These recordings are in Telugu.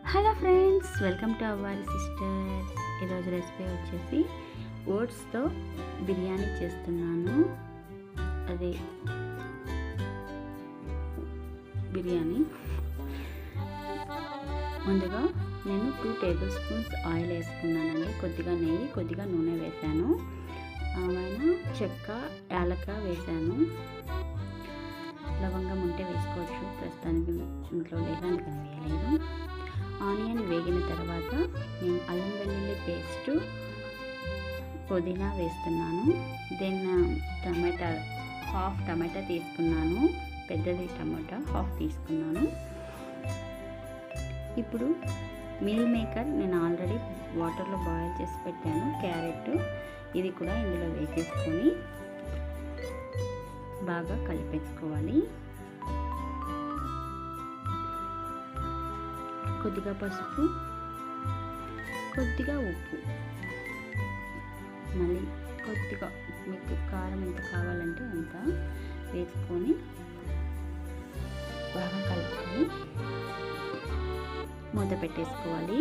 hello friends welcome to our sister ఈరోజు రెసిపీ వచ్చేసి ఓట్స్తో బిర్యానీ చేస్తున్నాను అది బిర్యానీ ముందుగా నేను టూ టేబుల్ స్పూన్స్ ఆయిల్ వేసుకున్నానండి కొద్దిగా నెయ్యి కొద్దిగా నూనె వేశాను ఆమెను చెక్క యాలక వేశాను లవంగం ఉంటే వేసుకోవచ్చు ప్రస్తుతానికి ఇంట్లో లేదు అందుకని వేయలేదు ఆనియన్ వేగిన తర్వాత నేను అల్లం వెల్లుల్లి పేస్ట్ పుదీనా వేస్తున్నాను దెన్ టమాటా హాఫ్ టమాటా తీసుకున్నాను పెద్దది టమాటా హాఫ్ తీసుకున్నాను ఇప్పుడు మిల్ మేకర్ నేను ఆల్రెడీ వాటర్లో బాయిల్ చేసి పెట్టాను క్యారెట్ ఇది కూడా ఇందులో వేసేసుకొని బాగా కలిపేసుకోవాలి కొద్దిగా పసుపు కొద్దిగా ఉప్పు మళ్ళీ కొద్దిగా మీకు కారం ఎంత కావాలంటే అంత వేసుకొని బాగా కలుపుకొని మూత పెట్టేసుకోవాలి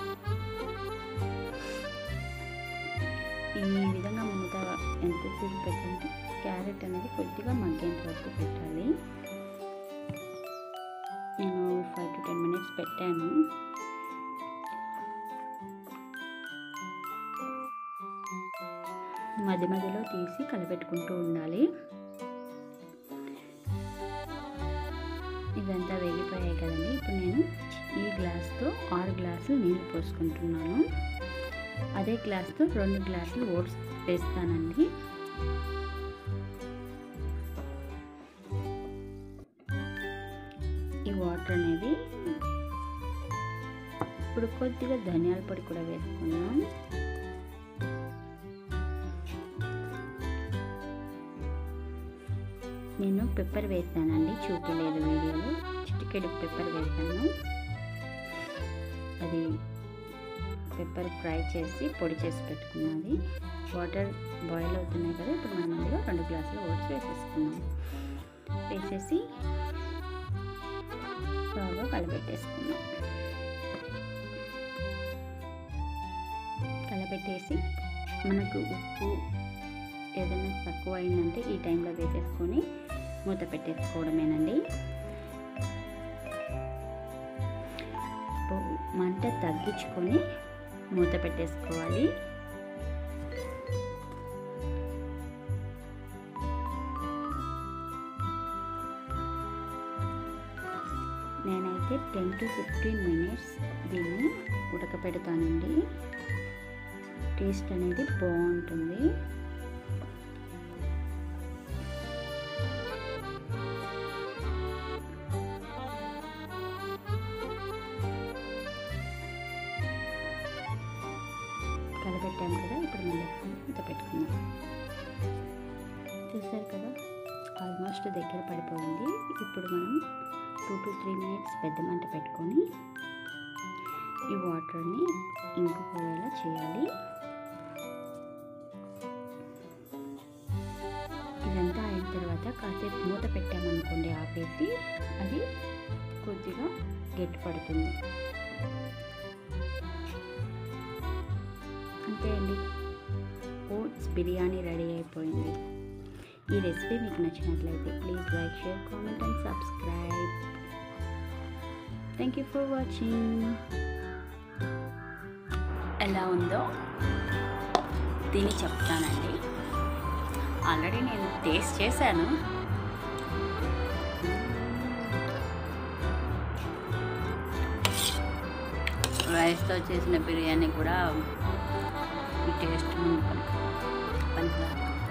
ఈ విధంగా మూత ఎంతసేపు పెట్టంటే క్యారెట్ అనేది కొద్దిగా మగ్గేంత వరకు పెట్టాలి నేను ఫైవ్ టు టెన్ మినిట్స్ పెట్టాను మధ్య మధ్యలో తీసి కలపెట్టుకుంటూ ఉండాలి ఇదంతా వేగిపోయాయి కదండి ఇప్పుడు నేను ఈ గ్లాస్తో ఆరు గ్లాసులు నీళ్ళు పోసుకుంటున్నాను అదే గ్లాస్తో రెండు గ్లాసులు ఓట్స్ వేస్తానండి ఈ వాటర్ అనేది ఇప్పుడు కొద్దిగా ధనియాల పొడి కూడా వేసుకుందాం నేను పెప్పర్ వేసానండి చూపలేదు వీడియోలో చిటికెడు పెప్పర్ వేసాను అది పెప్పర్ ఫ్రై చేసి పొడి చేసి పెట్టుకున్నది వాటర్ బాయిల్ అవుతున్నాయి కదా ఇప్పుడు మనం అందులో రెండు గ్లాసులు ఓట్స్ వేసేసుకున్నాం వేసేసి బాగా కలపెట్టేసుకున్నాం కలపెట్టేసి మనకు ఉప్పు ఏదైనా తక్కువ అయిందంటే ఈ టైంలో వేసేసుకొని మూత పెట్టేసుకోవడమేనండి మంట తగ్గించుకొని మూత పెట్టేసుకోవాలి నేనైతే టెన్ టు ఫిఫ్టీన్ మినిట్స్ దీన్ని ఉడకపెడతానండి టేస్ట్ అనేది బాగుంటుంది కలపెట్టాం కదా ఇప్పుడు మళ్ళీ ఇంత పెట్టుకుందాం చూసారు కదా ఆల్మోస్ట్ దగ్గర పడిపోయింది ఇప్పుడు మనం టూ టు త్రీ మినిట్స్ పెద్ద మంట పెట్టుకొని ఈ వాటర్ని ఇంకిపోయేలా చేయాలి ఇదంతా అయిన తర్వాత కాసేపు మూత పెట్టామనుకోండి ఆపేసి అది కొద్దిగా గట్టి పడుతుంది అంతే అండి ఓట్స్ బిర్యానీ రెడీ అయిపోయింది ఈ రెసిపీ మీకు నచ్చినట్లయితే please like share comment and subscribe thank you for watching ఎలా ఉందో తిని చెప్తానండి ఆల్రెడీ నేను టేస్ట్ చేశాను రైస్తో చేసిన బిర్యానీ కూడా ఈ టేస్ట్ పనికిరా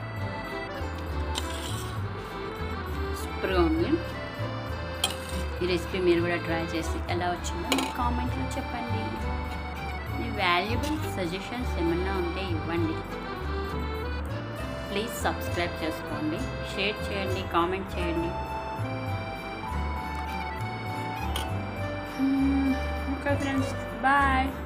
సూపర్గా ఉంది ఈ రెసిపీ మీరు కూడా ట్రై చేసి ఎలా వచ్చిందో మీ కామెంట్లో చెప్పండి మీ వాల్యుబుల్ సజెషన్స్ ఏమన్నా ఉంటే ఇవ్వండి ప్లీజ్ సబ్స్క్రైబ్ చేసుకోండి షేర్ చేయండి కామెంట్ చేయండి ఓకే ఫ్రెండ్స్ బాయ్